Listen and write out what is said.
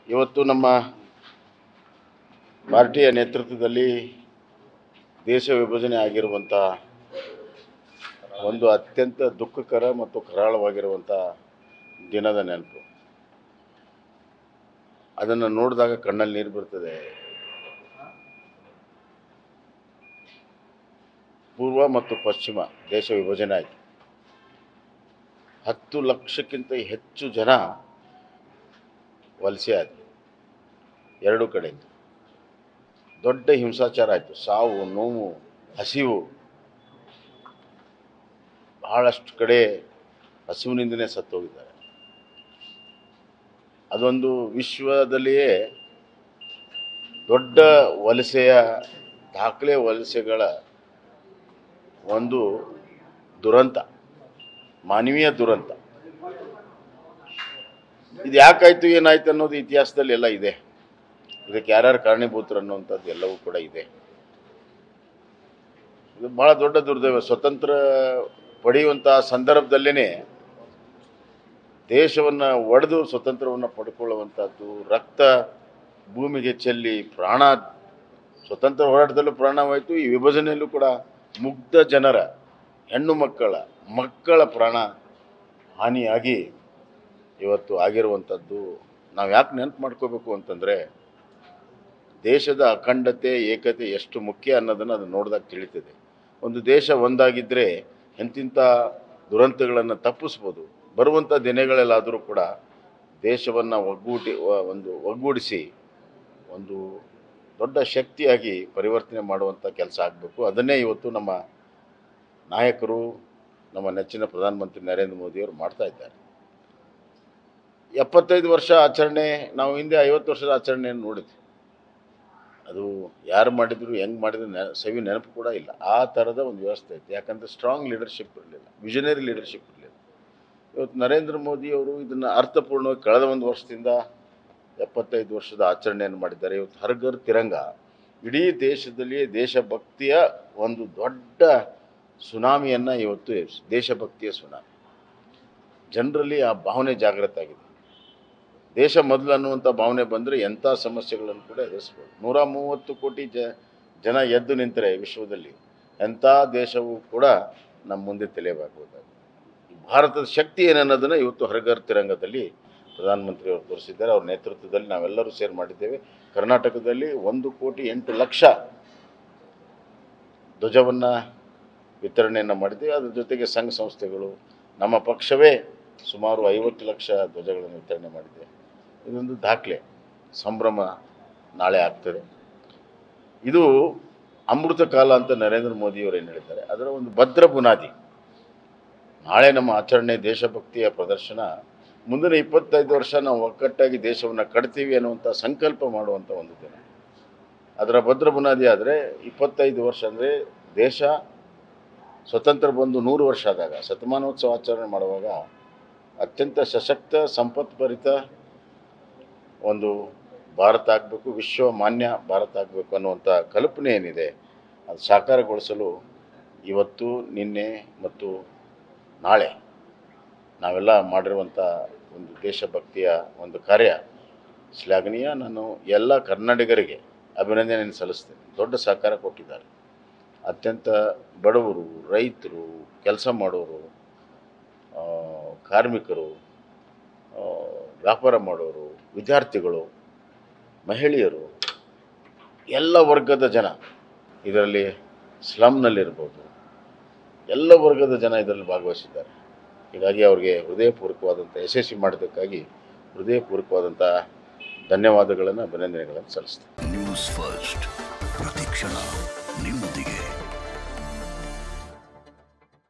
ಇವತ್ತು ನಮ್ಮ ಪಾರ್ಟಿಯ ನೇತೃತ್ವದಲ್ಲಿ ದೇಶ ವಿಭಜನೆ ಆಗಿರುವಂಥ ಒಂದು ಅತ್ಯಂತ ದುಃಖಕರ ಮತ್ತು ಕರಾಳವಾಗಿರುವಂಥ ದಿನದ ನೆನಪು ಅದನ್ನು ನೋಡಿದಾಗ ಕಣ್ಣಲ್ಲಿ ನೀರು ಬರ್ತದೆ ಪೂರ್ವ ಮತ್ತು ಪಶ್ಚಿಮ ದೇಶ ವಿಭಜನೆ ಆಯಿತು ಹತ್ತು ಲಕ್ಷಕ್ಕಿಂತ ಹೆಚ್ಚು ಜನ ವಲಸೆ ಆದರು ಎರಡು ಕಡೆಯಿಂದ ದೊಡ್ಡ ಹಿಂಸಾಚಾರ ಆಯಿತು ಸಾವು ನೋವು ಹಸಿವು ಬಹಳಷ್ಟು ಕಡೆ ಹಸಿವಿನಿಂದನೇ ಸತ್ತೋಗಿದ್ದಾರೆ ಅದೊಂದು ವಿಶ್ವದಲ್ಲಿಯೇ ದೊಡ್ಡ ವಲಸೆಯ ದಾಖಲೆ ವಲಸೆಗಳ ಒಂದು ದುರಂತ ಮಾನವೀಯ ದುರಂತ ಇದು ಯಾಕಾಯ್ತು ಏನಾಯ್ತು ಅನ್ನೋದು ಇತಿಹಾಸದಲ್ಲಿ ಎಲ್ಲ ಇದೆ ಇದಕ್ಕೆ ಯಾರ್ಯಾರು ಕಾರಣೀಭೂತರು ಅನ್ನುವಂಥದ್ದು ಎಲ್ಲವೂ ಕೂಡ ಇದೆ ಇದು ಬಹಳ ದೊಡ್ಡ ದುರ್ದೈವ ಸ್ವತಂತ್ರ ಪಡೆಯುವಂತಹ ಸಂದರ್ಭದಲ್ಲೇ ದೇಶವನ್ನು ಒಡೆದು ಸ್ವತಂತ್ರವನ್ನು ಪಡ್ಕೊಳ್ಳುವಂಥದ್ದು ರಕ್ತ ಭೂಮಿಗೆ ಚೆಲ್ಲಿ ಪ್ರಾಣ ಸ್ವತಂತ್ರ ಹೋರಾಟದಲ್ಲೂ ಪ್ರಾಣವಾಯಿತು ಈ ವಿಭಜನೆಯಲ್ಲೂ ಕೂಡ ಮುಗ್ಧ ಜನರ ಹೆಣ್ಣು ಮಕ್ಕಳ ಮಕ್ಕಳ ಪ್ರಾಣ ಹಾನಿಯಾಗಿ ಇವತ್ತು ಆಗಿರುವಂಥದ್ದು ನಾವು ಯಾಕೆ ನೆನಪು ಮಾಡ್ಕೋಬೇಕು ಅಂತಂದರೆ ದೇಶದ ಅಖಂಡತೆ ಏಕತೆ ಎಷ್ಟು ಮುಖ್ಯ ಅನ್ನೋದನ್ನು ಅದು ನೋಡಿದಾಗ ತಿಳಿತದೆ ಒಂದು ದೇಶ ಒಂದಾಗಿದ್ದರೆ ಎಂತಿಂಥ ದುರಂತಗಳನ್ನು ತಪ್ಪಿಸ್ಬೋದು ಬರುವಂಥ ದಿನಗಳಲ್ಲಾದರೂ ಕೂಡ ದೇಶವನ್ನು ಒಗ್ಗೂಟಿ ವ- ಒಂದು ಒಗ್ಗೂಡಿಸಿ ಒಂದು ದೊಡ್ಡ ಶಕ್ತಿಯಾಗಿ ಪರಿವರ್ತನೆ ಮಾಡುವಂಥ ಕೆಲಸ ಆಗಬೇಕು ಅದನ್ನೇ ಇವತ್ತು ನಮ್ಮ ನಾಯಕರು ನಮ್ಮ ನೆಚ್ಚಿನ ಪ್ರಧಾನಮಂತ್ರಿ ನರೇಂದ್ರ ಮೋದಿಯವರು ಮಾಡ್ತಾ ಇದ್ದಾರೆ ಎಪ್ಪತ್ತೈದು ವರ್ಷ ಆಚರಣೆ ನಾವು ಹಿಂದೆ ಐವತ್ತು ವರ್ಷದ ಆಚರಣೆಯನ್ನು ನೋಡಿದ್ವಿ ಅದು ಯಾರು ಮಾಡಿದ್ರು ಹೆಂಗೆ ಮಾಡಿದ್ರು ನೆ ಸವಿ ನೆನಪು ಕೂಡ ಇಲ್ಲ ಆ ಥರದ ಒಂದು ವ್ಯವಸ್ಥೆ ಇತ್ತು ಯಾಕಂದರೆ ಸ್ಟ್ರಾಂಗ್ ಲೀಡರ್ಶಿಪ್ ಇರಲಿಲ್ಲ ವಿಷನರಿ ಲೀಡರ್ಶಿಪ್ ಇರಲಿಲ್ಲ ಇವತ್ತು ನರೇಂದ್ರ ಮೋದಿ ಅವರು ಇದನ್ನು ಅರ್ಥಪೂರ್ಣವಾಗಿ ಕಳೆದ ಒಂದು ವರ್ಷದಿಂದ ಎಪ್ಪತ್ತೈದು ವರ್ಷದ ಆಚರಣೆಯನ್ನು ಮಾಡಿದ್ದಾರೆ ಇವತ್ತು ಹರ್ಗರ್ ತಿರಂಗ ಇಡೀ ದೇಶದಲ್ಲಿ ದೇಶಭಕ್ತಿಯ ಒಂದು ದೊಡ್ಡ ಸುನಾಮಿಯನ್ನು ಇವತ್ತು ದೇಶಭಕ್ತಿಯ ಸುನಾಮಿ ಜನರಲ್ಲಿ ಆ ಭಾವನೆ ಜಾಗೃತ ಆಗಿದೆ ದೇಶ ಮೊದಲು ಅನ್ನುವಂಥ ಭಾವನೆ ಬಂದರೆ ಎಂಥ ಸಮಸ್ಯೆಗಳನ್ನು ಕೂಡ ಎದುರಿಸ್ಬೋದು ನೂರ ಮೂವತ್ತು ಕೋಟಿ ಜ ಜನ ಎದ್ದು ನಿಂತರೆ ವಿಶ್ವದಲ್ಲಿ ಎಂಥ ದೇಶವೂ ಕೂಡ ನಮ್ಮ ಮುಂದೆ ತಿಳಿಯಬೇಕಾಗುತ್ತೆ ಈ ಭಾರತದ ಶಕ್ತಿ ಏನನ್ನೋದನ್ನು ಇವತ್ತು ಹರಗರ್ ತಿರಂಗದಲ್ಲಿ ಪ್ರಧಾನಮಂತ್ರಿ ಅವರು ತೋರಿಸಿದ್ದಾರೆ ಅವ್ರ ನೇತೃತ್ವದಲ್ಲಿ ನಾವೆಲ್ಲರೂ ಸೇರಿ ಮಾಡಿದ್ದೇವೆ ಕರ್ನಾಟಕದಲ್ಲಿ ಒಂದು ಕೋಟಿ ಎಂಟು ಲಕ್ಷ ಧ್ವಜವನ್ನು ವಿತರಣೆಯನ್ನು ಮಾಡಿದ್ದೇವೆ ಅದ್ರ ಜೊತೆಗೆ ಸಂಘ ಸಂಸ್ಥೆಗಳು ನಮ್ಮ ಪಕ್ಷವೇ ಸುಮಾರು ಐವತ್ತು ಲಕ್ಷ ಧ್ವಜಗಳನ್ನು ವಿತರಣೆ ಮಾಡಿದೆ ಇದೊಂದು ದಾಖಲೆ ಸಂಭ್ರಮ ನಾಳೆ ಆಗ್ತದೆ ಇದು ಅಮೃತ ಕಾಲ ಅಂತ ನರೇಂದ್ರ ಮೋದಿಯವರು ಏನು ಹೇಳಿದ್ದಾರೆ ಅದರ ಒಂದು ಭದ್ರ ಬುನಾದಿ ನಾಳೆ ನಮ್ಮ ಆಚರಣೆ ದೇಶಭಕ್ತಿಯ ಪ್ರದರ್ಶನ ಮುಂದಿನ ಇಪ್ಪತ್ತೈದು ವರ್ಷ ನಾವು ಒಕ್ಕಟ್ಟಾಗಿ ದೇಶವನ್ನು ಕಟ್ತೀವಿ ಅನ್ನುವಂಥ ಸಂಕಲ್ಪ ಮಾಡುವಂಥ ಒಂದು ದಿನ ಅದರ ಭದ್ರ ಬುನಾದಿ ಆದರೆ ಇಪ್ಪತ್ತೈದು ವರ್ಷ ಅಂದರೆ ದೇಶ ಸ್ವತಂತ್ರ ಬಂದು ನೂರು ವರ್ಷ ಆದಾಗ ಶತಮಾನೋತ್ಸವ ಆಚರಣೆ ಮಾಡುವಾಗ ಅತ್ಯಂತ ಸಶಕ್ತ ಸಂಪತ್ಭರಿತ ಒಂದು ಭಾರತ ಆಗಬೇಕು ವಿಶ್ವ ಮಾನ್ಯ ಭಾರತ ಆಗಬೇಕು ಅನ್ನುವಂಥ ಕಲ್ಪನೆ ಏನಿದೆ ಅದು ಸಾಕಾರಗೊಳಿಸಲು ಇವತ್ತು ನಿನ್ನೆ ಮತ್ತು ನಾಳೆ ನಾವೆಲ್ಲ ಮಾಡಿರುವಂಥ ಒಂದು ದೇಶಭಕ್ತಿಯ ಒಂದು ಕಾರ್ಯ ಶ್ಲಾಘನೀಯ ನಾನು ಎಲ್ಲ ಕನ್ನಡಿಗರಿಗೆ ಅಭಿನಂದನೆಯನ್ನು ಸಲ್ಲಿಸ್ತೇನೆ ದೊಡ್ಡ ಸಹಕಾರ ಕೊಟ್ಟಿದ್ದಾರೆ ಅತ್ಯಂತ ಬಡವರು ರೈತರು ಕೆಲಸ ಮಾಡೋರು ಆ, ಕಾರ್ಮಿಕರು ಆ, ವ್ಯಾಪಾರ ಮಾಡೋರು ವಿದ್ಯಾರ್ಥಿಗಳು ಮಹಿಳೆಯರು ಎಲ್ಲ ವರ್ಗದ ಜನ ಇದರಲ್ಲಿ ಸ್ಲಮ್ನಲ್ಲಿರ್ಬೋದು ಎಲ್ಲ ವರ್ಗದ ಜನ ಇದರಲ್ಲಿ ಭಾಗವಹಿಸಿದ್ದಾರೆ ಹೀಗಾಗಿ ಅವರಿಗೆ ಹೃದಯಪೂರ್ವಕವಾದಂಥ ಯಶಸ್ವಿ ಮಾಡೋದಕ್ಕಾಗಿ ಹೃದಯಪೂರ್ವಕವಾದಂಥ ಧನ್ಯವಾದಗಳನ್ನು ಅಭಿನಂದನೆಗಳನ್ನು ಸಲ್ಲಿಸ್ತೇನೆ ನ್ಯೂಸ್ ಫಸ್ಟ್ ಪ್ರತಿಕ್ಷಣ ನಿಮ್ಮೊಂದಿಗೆ